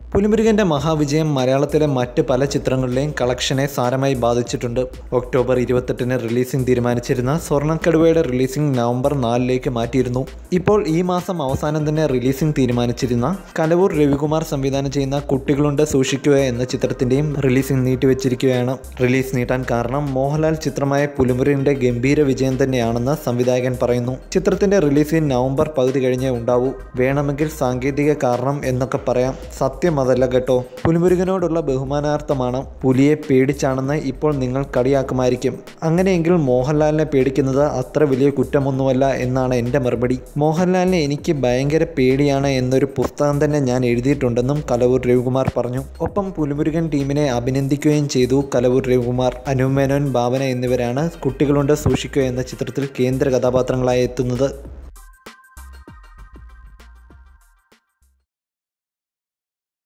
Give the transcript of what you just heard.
പുലിമുരുകൻ്റെ മഹാവിജയം മലയാളത്തിലെ മറ്റ് പല ചിത്രങ്ങളിലെയും കളക്ഷനെ സാരമായി ബാധിച്ചിട്ടുണ്ട് ഒക്ടോബർ ഇരുപത്തെട്ടിന് റിലീസിംഗ് തീരുമാനിച്ചിരുന്ന സ്വർണ്ണക്കടുവയുടെ റിലീസിംഗ് നവംബർ നാലിലേക്ക് മാറ്റിയിരുന്നു ഇപ്പോൾ ഈ മാസം അവസാനം തന്നെ റിലീസിംഗ് തീരുമാനിച്ചിരുന്ന കലവൂർ രവികുമാർ സംവിധാനം ചെയ്യുന്ന കുട്ടികളുണ്ട് സൂക്ഷിക്കുക എന്ന ചിത്രത്തിൻ്റെയും റിലീസിംഗ് നീട്ടിവെച്ചിരിക്കുകയാണ് റിലീസ് നീട്ടാൻ കാരണം മോഹൻലാൽ ചിത്രമായ പുലിമുരുകൻ്റെ ഗംഭീര വിജയം തന്നെയാണെന്ന് സംവിധായകൻ പറയുന്നു ചിത്രത്തിൻ്റെ റിലീസ് നവംബർ പകുതി കഴിഞ്ഞേ ഉണ്ടാവൂ വേണമെങ്കിൽ സാങ്കേതിക കാരണം എന്നൊക്കെ പറയാം സത്യം അതല്ല കേട്ടോ പുലിമുരുകനോടുള്ള ബഹുമാനാർത്ഥമാണ് പുലിയെ പേടിച്ചാണെന്ന് ഇപ്പോൾ നിങ്ങൾ കളിയാക്കുമായിരിക്കും അങ്ങനെയെങ്കിൽ മോഹൻലാലിനെ പേടിക്കുന്നത് അത്ര വലിയ കുറ്റമൊന്നുമല്ല എന്നാണ് എൻ്റെ മറുപടി മോഹൻലാലിനെ എനിക്ക് ഭയങ്കര പേടിയാണ് എന്നൊരു പുസ്തകം തന്നെ ഞാൻ എഴുതിയിട്ടുണ്ടെന്നും കലവൂർ രവികുമാർ പറഞ്ഞു ഒപ്പം പുലിമുരുകൻ ടീമിനെ അഭിനന്ദിക്കുകയും ചെയ്തു കലവൂർ രവികുമാർ അനുമേനോൻ ഭാവന എന്നിവരാണ് കുട്ടികളുണ്ട് സൂക്ഷിക്കുക എന്ന ചിത്രത്തിൽ കേന്ദ്ര കഥാപാത്രങ്ങളായി എത്തുന്നത്